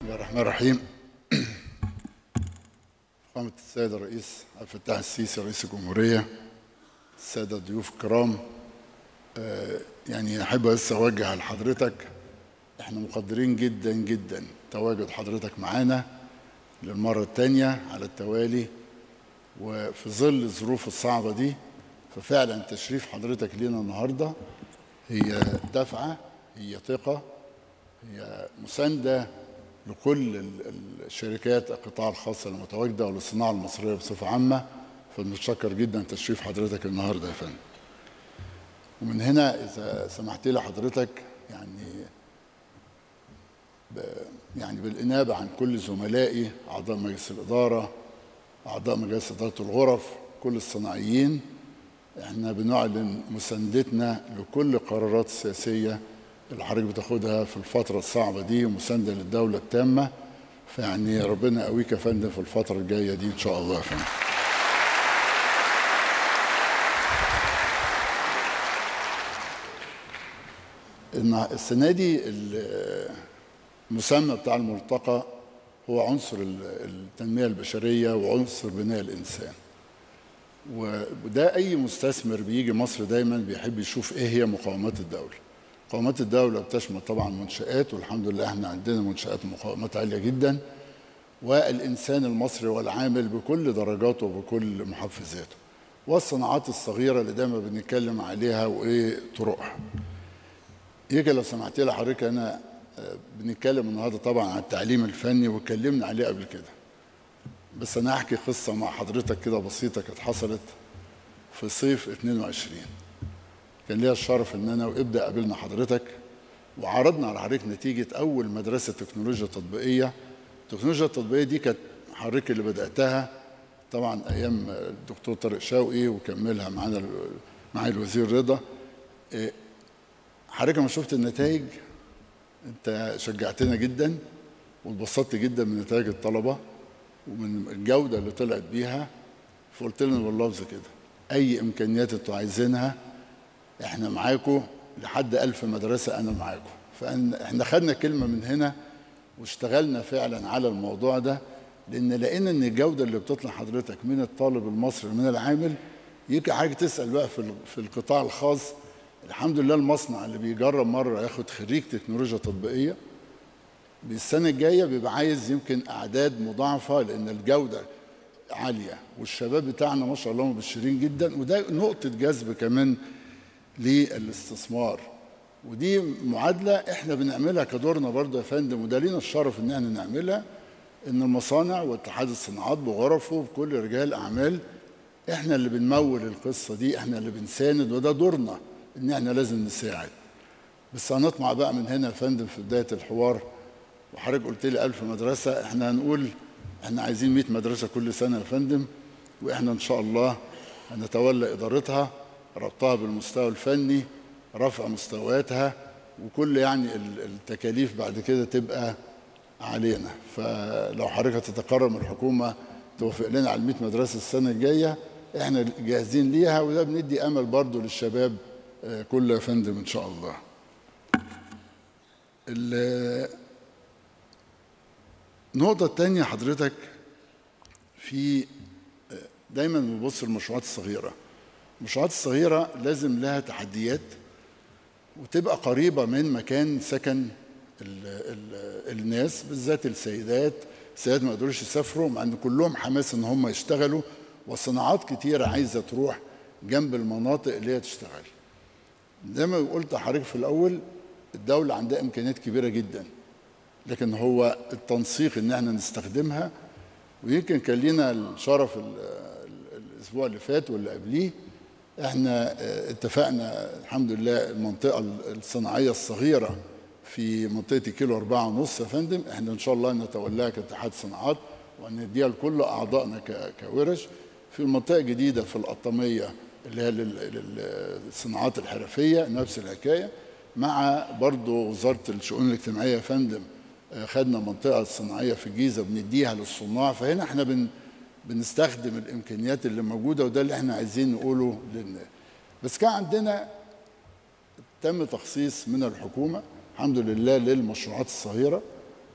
الله الرحمن الرحيم فخامة السيد الرئيس عبد الفتاح السيسي رئيس الجمهورية السادة الضيوف الكرام آه، يعني أحب بس أوجه لحضرتك إحنا مقدرين جدا جدا تواجد حضرتك معانا للمرة الثانية على التوالي وفي ظل الظروف الصعبة دي ففعلا تشريف حضرتك لينا النهاردة هي دفعة هي ثقة هي مساندة لكل ال- الشركات القطاع الخاص المتواجدة وللصناعة المصرية بصفة عامة فبنتشكر جدا تشريف حضرتك النهاردة يا فندم ومن هنا إذا سمحت لي حضرتك يعني ب يعني بالإنابة عن كل زملائي أعضاء مجلس الإدارة أعضاء مجلس إدارة الغرف كل الصناعيين احنا بنعلن مساندتنا لكل القرارات السياسية اللي حضرتك بتاخدها في الفترة الصعبة دي مساندة للدولة التامة فيعني ربنا يقويك يا فندم في الفترة الجاية دي إن شاء الله يا فندم إن السنة دي ال- المسمى بتاع الملتقى هو عنصر ال- التنمية البشرية وعنصر بناء الإنسان و- وده أي مستثمر بيجي مصر دايما بيحب يشوف إيه هي مقاومات الدولة مقاومات الدولة بتشمل طبعا منشآت والحمد لله احنا عندنا منشآت مقاومات عالية جدا والإنسان المصري والعامل بكل درجاته وبكل محفزاته والصناعات الصغيرة اللي دايما بنتكلم عليها وإيه طرقها يجي لو سمحت لي حضرتك أنا آه، بنتكلم النهارده طبعا عن التعليم الفني واتكلمنا عليه قبل كده بس أنا هحكي قصة مع حضرتك كده بسيطة كانت حصلت في صيف 22 كان ليا الشرف ان انا وابدا قابلنا حضرتك وعرضنا على حضرتك نتيجه اول مدرسه تكنولوجيا تطبيقيه التكنولوجيا التطبيقيه دي كانت حضرتك اللي بداتها طبعا ايام الدكتور طارق شوقي وكملها معانا ال- معايا الوزير رضا إيه، حضرتك لما شفت النتائج انت شجعتنا جدا واتبسطت جدا من نتائج الطلبه ومن الجوده اللي طلعت بيها فقلت لنا باللفظ كده اي امكانيات انتوا عايزينها احنا معاكم لحد ألف مدرسة أنا معاكم فاحنا خدنا كلمة من هنا واشتغلنا فعلا على الموضوع ده لأن لقينا إن الجودة اللي بتطلع حضرتك من الطالب المصري من العامل يجي حاجة تسأل بقى في ال- في القطاع الخاص الحمد لله المصنع اللي بيجرب مرة ياخد خريج تكنولوجيا تطبيقية السنة الجاية بيبقى عايز يمكن أعداد مضاعفة لأن الجودة عالية والشباب بتاعنا ما شاء الله مبشرين جدا وده نقطة جذب كمان للاستثمار ودي معادلة احنا بنعملها كدورنا برضه يا فندم وده لينا الشرف ان احنا نعملها ان المصانع واتحاد الصناعات بغرفه بكل رجال اعمال احنا اللي بنمول القصة دي احنا اللي بنساند وده دورنا ان احنا لازم نساعد بس هنطمع بقى من هنا يا فندم في بداية الحوار وحضرتك قلت لي 1000 مدرسة احنا هنقول احنا عايزين 100 مدرسة كل سنة يا فندم واحنا ان شاء الله هنتولى ادارتها ربطها بالمستوى الفني رفع مستوياتها وكل يعني ال- التكاليف بعد كده تبقى علينا فلو حضرتك هتتقرب الحكومة توافق لنا على 100 مدرسة السنة الجاية احنا جاهزين ليها وده بندي امل برضو للشباب آه، كله يا فندم ان شاء الله ال- النقطة التانية حضرتك في دايما بنبص للمشروعات الصغيرة المشروعات الصغيرة لازم لها تحديات وتبقى قريبة من مكان سكن ال ال الناس بالذات السيدات السيدات ما يقدروش يسافروا مع ان كلهم حماس ان هم يشتغلوا وصناعات كتيرة عايزة تروح جنب المناطق اللي هي تشتغل زي ما قلت لحضرتك في الأول الدولة عندها إمكانيات كبيرة جدا لكن هو التنسيق ان احنا نستخدمها ويمكن كان لينا الشرف ال- ال- الاسبوع اللي فات واللي قبليه احنا اه، اتفقنا الحمد لله المنطقه الصناعيه الصغيره في منطقه كيلو أربعة ونص يا فندم احنا ان شاء الله نتولاها كاتحاد صناعات ونديها لكل اعضائنا ك- كورش في المنطقه الجديده في القطاميه اللي هي لل- للصناعات الحرفيه نفس الحكايه مع برضو وزاره الشؤون الاجتماعيه يا فندم آه، خدنا منطقه صناعيه في الجيزه بنديها للصناع فهنا احنا بن بنستخدم الامكانيات اللي موجوده وده اللي احنا عايزين نقوله للناس بس كان عندنا تم تخصيص من الحكومه الحمد لله للمشروعات الصغيره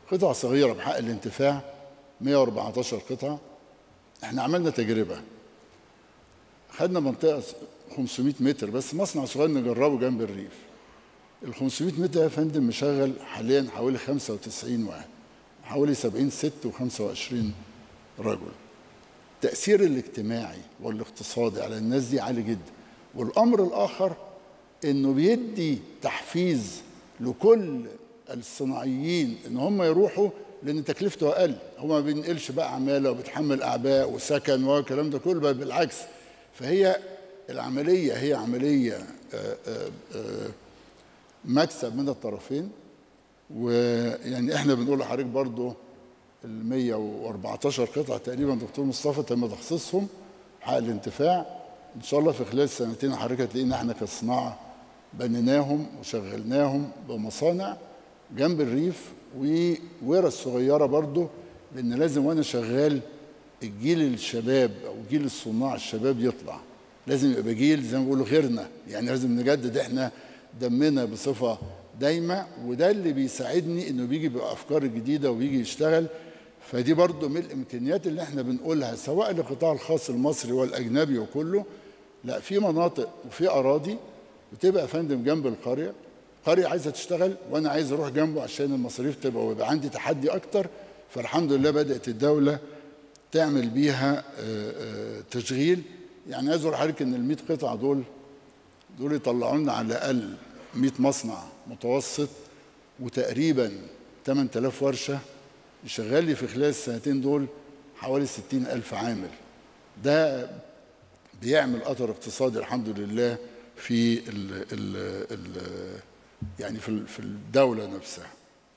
قطع صغيره بحق الانتفاع 114 قطعه احنا عملنا تجربه خدنا منطقه 500 متر بس مصنع صغير نجربه جنب الريف ال 500 متر يا فندم مشغل حاليا حوالي 95 واحد حوالي 70 ست و25 رجل التأثير الاجتماعي والاقتصادي على الناس دي عالي جدا والأمر الآخر إنه بيدي تحفيز لكل الصناعيين إن هم يروحوا لأن تكلفته أقل هو ما بينقلش بقى عمالة وبيتحمل أعباء وسكن والكلام ده كله بل بالعكس فهي العملية هي عملية آآ آآ مكسب من الطرفين ويعني احنا بنقول لحضرتك برضو ال 114 قطعة تقريبا دكتور مصطفى تم تخصيصهم حق الانتفاع ان شاء الله في خلال سنتين حضرتك هتلاقينا احنا كصناعة بنيناهم وشغلناهم بمصانع جنب الريف وورش صغيرة برضو لان لازم وانا شغال الجيل الشباب او جيل الصناع الشباب يطلع لازم يبقى جيل زي ما بيقولوا غيرنا يعني لازم نجدد احنا دمنا بصفه دايمه وده اللي بيساعدني انه بيجي بافكار جديده وبيجي يشتغل فدي برضه من الامكانيات اللي احنا بنقولها سواء للقطاع الخاص المصري والاجنبي وكله لا في مناطق وفي اراضي بتبقى يا فندم جنب القريه قريه عايزه تشتغل وانا عايز اروح جنبه عشان المصاريف تبقى ويبقى عندي تحدي اكتر فالحمد لله بدات الدوله تعمل بيها تشغيل يعني عايز اقول لحضرتك ان ال 100 قطعه دول دول يطلعوا لنا على الاقل 100 مصنع متوسط وتقريبا 8000 ورشه يشغل لي في خلال السنتين دول حوالي 60 ألف عامل ده بيعمل أثر اقتصادي الحمد لله في ال ال ال يعني في في الدولة نفسها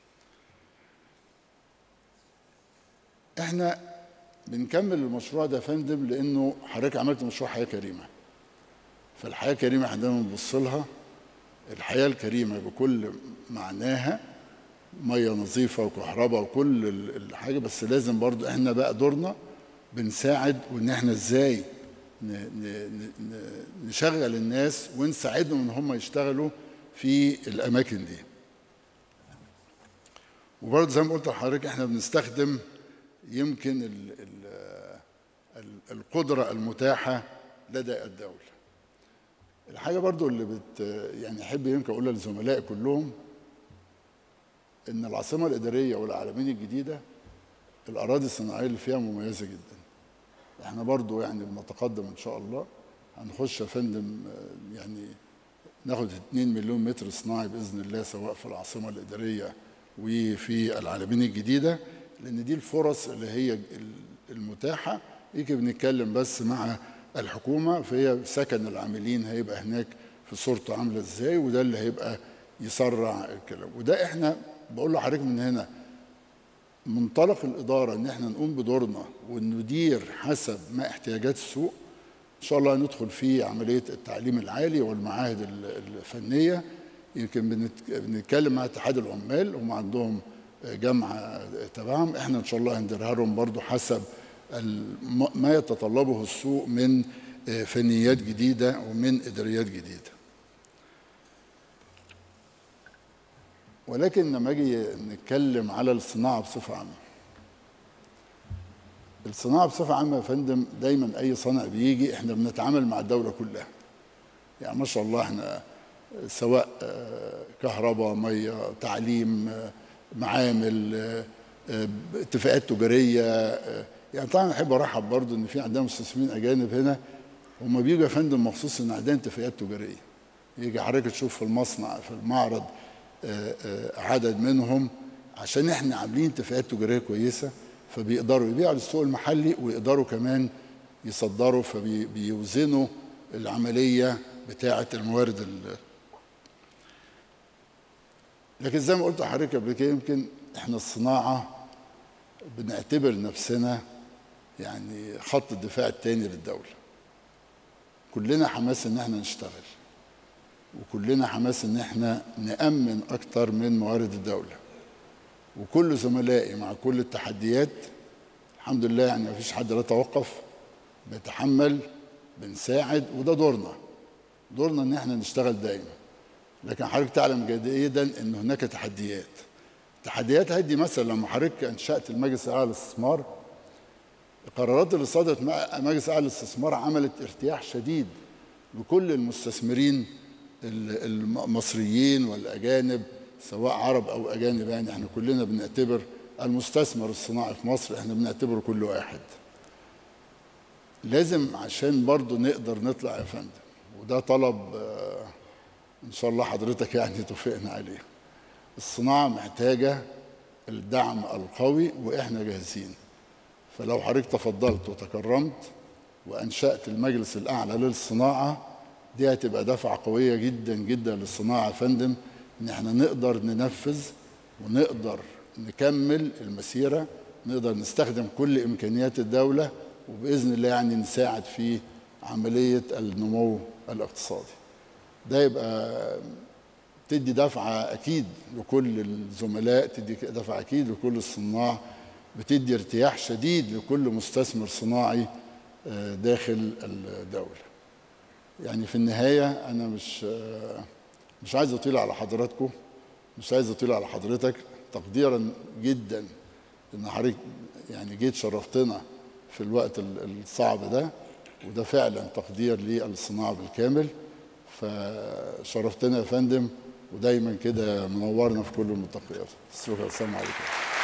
احنا بنكمل المشروع ده يا فندم لانه حضرتك عملت مشروع حياه كريمه فالحياه الكريمه احنا دايما بنبص لها الحياه الكريمه بكل معناها ميه نظيفه وكهرباء وكل الحاجه بس لازم برضو احنا بقى دورنا بنساعد وان احنا ازاي نشغل الناس ونساعدهم ان هم يشتغلوا في الاماكن دي وبرضه زي ما قلت لحضرتك احنا بنستخدم يمكن ال ال القدرة المتاحة لدى الدولة الحاجة برضو اللي بت يعني أحب يمكن أقولها لزملائي كلهم إن العاصمة الإدارية والعالمين الجديدة الأراضي الصناعية اللي فيها مميزة جدا احنا برضو يعني بنتقدم إن شاء الله هنخش يا فندم يعني ناخد 2 مليون متر صناعي بإذن الله سواء في العاصمة الإدارية وفي العالمين الجديدة لان دي الفرص اللي هي المتاحه يجي بنتكلم بس مع الحكومه فهي سكن العاملين هيبقى هناك في صورته عامله ازاي وده اللي هيبقى يسرع الكلام وده احنا بقول لحضرتك من هنا منطلق الاداره ان احنا نقوم بدورنا وندير حسب ما احتياجات السوق ان شاء الله ندخل في عمليه التعليم العالي والمعاهد الفنيه يمكن بنتكلم مع اتحاد العمال هم عندهم جامعه تبعهم احنا ان شاء الله هنديرها لهم برضو حسب ما يتطلبه السوق من فنيات جديده ومن اداريات جديده ولكن لما اجي نتكلم على الصناعه بصفه عامه الصناعه بصفه عامه يا فندم دايما اي صنع بيجي احنا بنتعامل مع الدوله كلها يعني ما شاء الله احنا سواء كهرباء ميه تعليم معامل اتفاقات تجاريه يعني طبعا احب ارحب برضو ان في عندنا مستثمرين اجانب هنا هم بيجوا يا فندم مخصوص ان عندنا اتفاقات تجاريه يجي حضرتك تشوف في المصنع في المعرض عدد منهم عشان احنا عاملين اتفاقات تجاريه كويسه فبيقدروا يبيعوا للسوق المحلي ويقدروا كمان يصدروا فبيوزنوا العمليه بتاعه الموارد لكن زي ما قلت لحضرتك قبل كده يمكن احنا الصناعه بنعتبر نفسنا يعني خط الدفاع الثاني للدوله كلنا حماس ان احنا نشتغل وكلنا حماس ان احنا نامن اكتر من موارد الدوله وكل زملائي مع كل التحديات الحمد لله يعني ما فيش حد لا توقف بيتحمل بنساعد وده دورنا دورنا ان احنا نشتغل دايما لكن حضرتك تعلم جيدا ان هناك تحديات التحديات هدي مثلا لما حضرتك انشات المجلس الاعلى للاستثمار القرارات اللي صدرت مع مجلس اعلى للاستثمار عملت ارتياح شديد لكل المستثمرين ال- المصريين والاجانب سواء عرب او اجانب يعني احنا كلنا بنعتبر المستثمر الصناعي في مصر احنا بنعتبره كل واحد لازم عشان برضه نقدر نطلع يا فندم وده طلب آه، ان شاء الله حضرتك يعني توافقنا عليه الصناعه محتاجه الدعم القوي واحنا جاهزين فلو حضرتك تفضلت وتكرمت وانشات المجلس الاعلى للصناعه دي هتبقى دفعه قويه جدا جدا للصناعه يا فندم ان احنا نقدر ننفذ ونقدر نكمل المسيره نقدر نستخدم كل امكانيات الدوله وباذن الله يعني نساعد في عمليه النمو الاقتصادي ده يبقى تدي دفعة أكيد لكل الزملاء تدي دفعة أكيد لكل الصناع بتدي ارتياح شديد لكل مستثمر صناعي آه، داخل الدولة يعني في النهاية أنا مش آه، مش عايز أطيل على حضراتكم مش عايز أطيل على حضرتك تقديرا جدا إن حضرتك يعني جيت شرفتنا في الوقت ال- الصعب ده وده فعلا تقدير للصناعة بالكامل فشرفتنا يا فندم ودايما كده منورنا في كل الملتقيات شكرا السلام عليكم